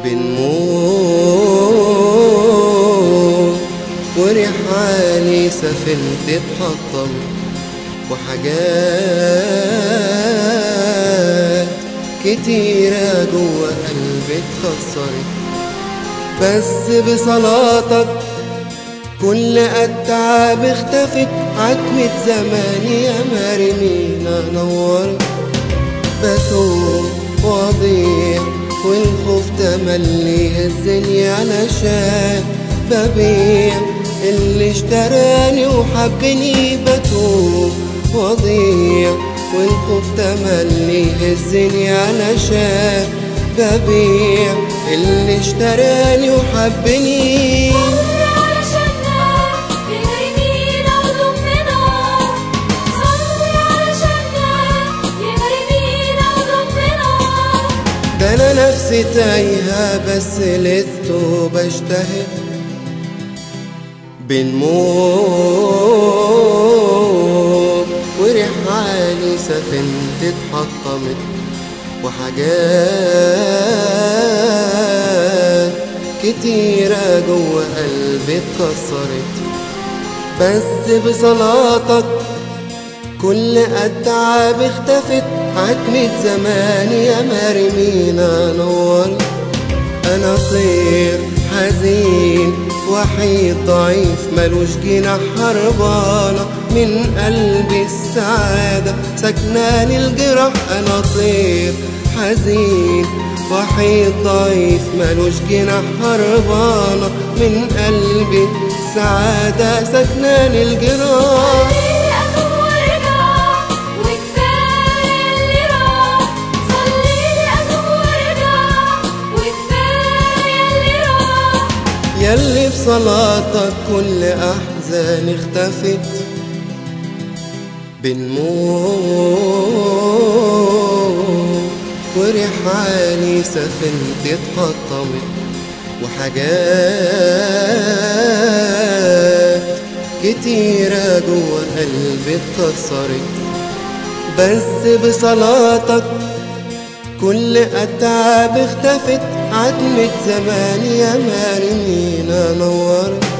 بنموت ورحالي سفينتي اتحطم وحاجات كتيرة جوا قلبي اتخسرت بس بصلاتك كل التعب اختفت عتمة زماني يا مرمينا نورت بتوب واضيع والخوف تملي هزني علشان ببيع اللي اشتراني وحبني بتوب واضيع والخوف تملي هزني علشان ببيع اللي اشتراني وحبني صلي علشاننا يمرمينا وضمنا صلي علشاننا يمرمينا وضمنا ده انا نفسي تايهة بس لسه بجتهد بنموت ورحالي سفينتي اتحطمت وحاجات كتيرة جوا قلبي اتكسرت بس بصلاتك كل التعب اختفت عتمة زماني يا مرمينا نورت انا طير حزين وحيد ضعيف ملوش جناح هربانة من قلبي السعادة سكناني الجرح انا طير حزين وحيد ضعيف ملوش جناح هربانة من قلبي السعادة سكناني الجراح صلي أتوب وارجع وكفاية اللي راح صلي أتوب وارجع وكفاية اللي راح يلي بصلاتك كل أحزان اختفت بنموت ورحالي سفينتي اتحطمت وحاجات كتيرة جوا قلبي اتكسرت بس بصلاتك كل التعب اختفت عتمة زماني يا مرمينا نورت